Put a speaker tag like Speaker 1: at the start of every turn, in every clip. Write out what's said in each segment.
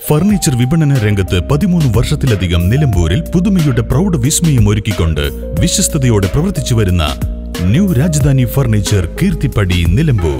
Speaker 1: furniture വിപണന രംഗത്ത് പതിമൂന്ന് വർഷത്തിലധികം നിലമ്പൂരിൽ പുതുമയുടെ പ്രൗഢ വിസ്മയം ഒരുക്കിക്കൊണ്ട് വിശ്വസ്തയോടെ പ്രവർത്തിച്ചു വരുന്ന ന്യൂ രാജധാനി ഫർണിച്ചർ കീർത്തിപ്പടി നിലമ്പൂർ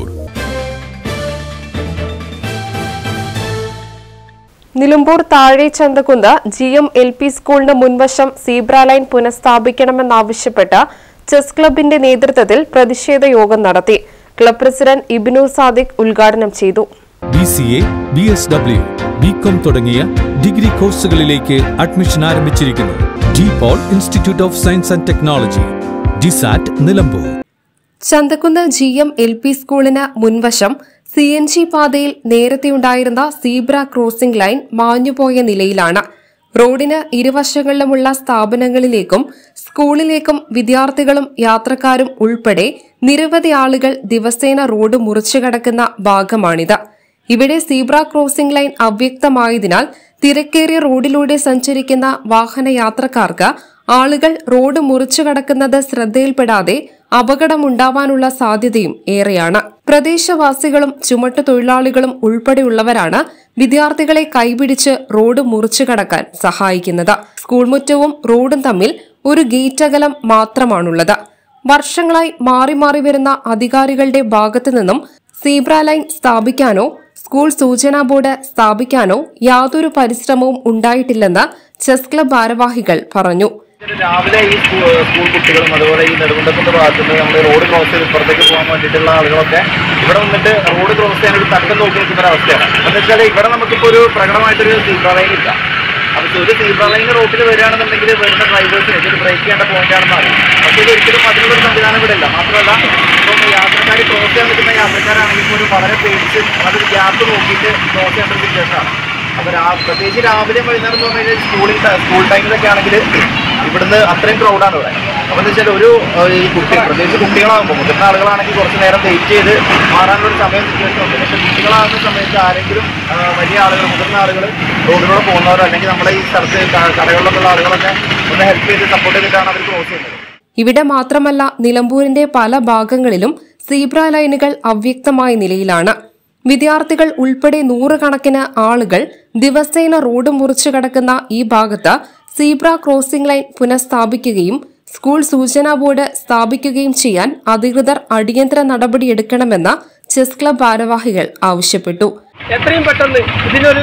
Speaker 2: നിലമ്പൂർ താഴെ Chanthakunnu G M L P സ്കൂളിന് മുൻവശം സീബ്ര ലൈൻ പുനഃസ്ഥാപിക്കണമെന്നാവശ്യപ്പെട്ട് ചെസ് ക്ലബിന്റെ നേതൃത്വത്തിൽ പ്രതിഷേധ യോഗം നടത്തി ക്ലബ് പ്രസിഡന്റ് ഇബിനു സാദിഖ് ഉദ്ഘാടനം ചെയ്തു
Speaker 3: B C A B S W B com തുടങ്ങിയ ഡിഗ്രി കോഴ്സുകളിലേക്ക് അഡ്മിഷൻ ആരംഭിച്ചിരിക്കുന്നു D Paul institute of science and technology DISAT Nilambur
Speaker 2: Chanthakkunnu G M L P സ്കൂളിന് മുൻവശം സി എൻ ജി പാതയിൽ നേരത്തെയുണ്ടായിരുന്ന സീബ്ര ക്രോസിംഗ് ലൈൻ മാഞ്ഞുപോയ നിലയിലാണ് റോഡിന് ഇരുവശങ്ങളിലുമുള്ള സ്ഥാപനങ്ങളിലേക്കും സ്കൂളിലേക്കും വിദ്യാർത്ഥികളും യാത്രക്കാരും ഉൾപ്പെടെ നിരവധി ആളുകൾ ദിവസേന റോഡ് മുറിച്ചു കടക്കുന്ന ഭാഗമാണിത് ഇവിടെ സീബ്ര ക്രോസിംഗ് ലൈൻ അവ്യക്തമായതിനാൽ തിരക്കേറിയ റോഡിലൂടെ സഞ്ചരിക്കുന്ന വാഹനയാത്രക്കാർക്ക് ആളുകൾ റോഡ് മുറിച്ചു കടക്കുന്നത് ശ്രദ്ധയിൽപ്പെടാതെ അപകടമുണ്ടാവാനുള്ള സാധ്യതയും ഏറെയാണ് പ്രദേശവാസികളും ചുമട്ടു തൊഴിലാളികളും ഉൾപ്പെടെയുള്ളവരാണ് വിദ്യാർത്ഥികളെ കൈപിടിച്ച് റോഡ് മുറിച്ചു കടക്കാൻ സഹായിക്കുന്നത് സ്കൂൾ മുറ്റവും റോഡും തമ്മിൽ ഒരു ഗേറ്റ് അകലം മാത്രമാണുള്ളത് വർഷങ്ങളായി മാറി മാറി വരുന്ന അധികാരികളുടെ ഭാഗത്തു നിന്നും സീബ്ര ലൈൻ സ്ഥാപിക്കാനോ സ്കൂൾ സൂചനാ ബോർഡ് സ്ഥാപിക്കാനോ യാതൊരു പരിശ്രമവും ഉണ്ടായിട്ടില്ലെന്ന് ചെസ് ക്ലബ് ഭാരവാഹികൾ പറഞ്ഞു
Speaker 4: രാവിലെ ഈ സ്കൂൾ സ്കൂൾ കുട്ടികളും അതുപോലെ ഈ നെടുകുണ്ടത്തിന്റെ ഭാഗത്ത് നിന്ന് നമ്മൾ റോഡ് ക്രോസ് ചെയ്ത് ഇപ്പുറത്തേക്ക് പോകാൻ വേണ്ടിയിട്ടുള്ള ആളുകളൊക്കെ ഇവിടെ വന്നിട്ട് റോഡ് ക്രോസ് ചെയ്യാൻ ഒരു തക്കം നോക്കി നിൽക്കുന്ന ഒരു അവസ്ഥയാണ് എന്ന് വെച്ചാൽ ഇവിടെ നമുക്കിപ്പോൾ ഒരു പ്രകടമായിട്ടൊരു സീബ്ര ലൈൻ ഇല്ല അപ്പോൾ ഒരു സീബ്ര ലൈൻ റോഡിൽ വരികയാണെന്നുണ്ടെങ്കിൽ വരുന്ന ഡ്രൈവേഴ്സിന് ഇതൊരു ബ്രേക്ക് ചെയ്യേണ്ട പോയിന്റ് ആണെന്ന് അറിയും പക്ഷേ ഇത് ഒരിക്കലും അതിനുള്ളൊരു സംവിധാനം ഇവിടെ ഇല്ല മാത്രമല്ല ഇപ്പം യാത്രക്കാർ ക്രോസ് ചെയ്യാൻ നിൽക്കുന്ന യാത്രക്കാരാണെങ്കിൽ പോലും വളരെ പേടിച്ച് അതൊരു ഗ്യാപ്പ് നോക്കിയിട്ട് ക്രോസ് ചെയ്യേണ്ട ഒരു സിറ്റുവേഷനാണ് അപ്പോൾ രാ പ്രത്യേകിച്ച് രാവിലെ വൈകുന്നേരം എന്ന് പറഞ്ഞു കഴിഞ്ഞാൽ സ്കൂളിൽ സ്കൂൾ ടൈമിലൊക്കെ ആണെങ്കിൽ ഇവിടുന്ന് അത്രയും ക്രൗഡാണ് ഇവിടെ അപ്പോൾ എന്ന് വെച്ചാൽ ഒരു ഏഹ്, ഈ കുട്ടി പ്രത്യേകിച്ച് കുട്ടികളാകുമ്പോൾ മുതിർന്ന ആളുകളാണെങ്കിൽ കുറച്ച് നേരം വെയിറ്റ് ചെയ്ത് മാറാനുള്ള ഒരു സമയം സിറ്റുവേഷൻ ഉണ്ട് പക്ഷേ കുട്ടികളാകുന്ന സമയത്ത് ആരെങ്കിലും ഏഹ്, വലിയ ആളുകൾ മുതിർന്ന ആളുകൾ റോഡിലൂടെ പോകുന്നവരോ അല്ലെങ്കിൽ നമ്മുടെ ഈ സ്ഥലത്ത് ക- കടകളിലൊക്കെ ഉള്ള ആളുകളൊക്കെ ഒന്ന് ഹെൽപ്പ് ചെയ്ത് സപ്പോർട്ട് ചെയ്തിട്ടാണ് അവർ ക്രോസ് ചെയ്യുന്നത്
Speaker 2: ഇവിടെ മാത്രമല്ല നിലമ്പൂരിന്റെ പല ഭാഗങ്ങളിലും സീബ്ര ലൈനുകൾ അവ്യക്തമായ നിലയിലാണ് വിദ്യാർത്ഥികൾ ഉൾപ്പെടെ നൂറുകണക്കിന് ആളുകൾ ദിവസേന റോഡ് മുറിച്ചു കടക്കുന്ന ഈ ഭാഗത്ത് സീബ്ര ക്രോസിംഗ് ലൈൻ പുനഃസ്ഥാപിക്കുകയും സ്കൂൾ സൂചനാ ബോർഡ് സ്ഥാപിക്കുകയും ചെയ്യാൻ അധികൃതർ അടിയന്തര നടപടിയെടുക്കണമെന്ന് ചെസ് ക്ലബ് ഭാരവാഹികൾ ആവശ്യപ്പെട്ടു
Speaker 5: എത്രയും പെട്ടെന്ന് ഇതിനൊരു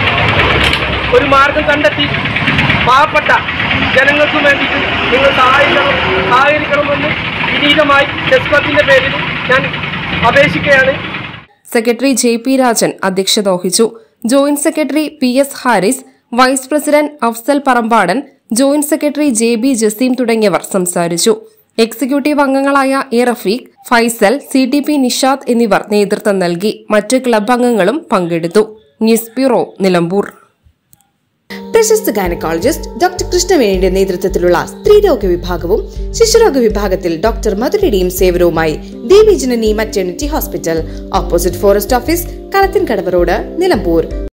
Speaker 5: ഒരു മാർഗം കണ്ടെത്തി പാവപ്പെട്ട ജനങ്ങൾക്കും വേണ്ടിയിട്ട് നിങ്ങൾ സഹായിക്കണം സഹകരിക്കണമെന്ന് വിനീതമായി ചെസ് ക്ലബിന്റെ പേരിൽ ഞാൻ അപേക്ഷിക്കുകയാണ്
Speaker 2: സെക്രട്ടറി ജെ പി രാജൻ അധ്യക്ഷത വഹിച്ചു joint secretary P S Haris vice president Afsal Parambadan joint secretary J B Jaseem തുടങ്ങിയവർ സംസാരിച്ചു എക്സിക്യൂട്ടീവ് അംഗങ്ങളായ A Rafeeq Faisal C T P Nishad എന്നിവർ നേതൃത്വം നൽകി മറ്റ് ക്ലബ് അംഗങ്ങളും പങ്കെടുത്തു ന്യൂസ് ബ്യൂറോ നിലമ്പൂർ
Speaker 6: പ്രശസ്ത ഗൈനക്കോളജിസ്റ്റ് ഡോക്ടർ കൃഷ്ണവേണിയുടെ നേതൃത്വത്തിലുള്ള സ്ത്രീരോഗ വിഭാഗവും ശിശുരോഗ വിഭാഗത്തിൽ ഡോക്ടർ മധുരയുടെയും സേവനവുമായി Devi Janani maternity hospital opposite forest office Kalathinkadavu road Nilambur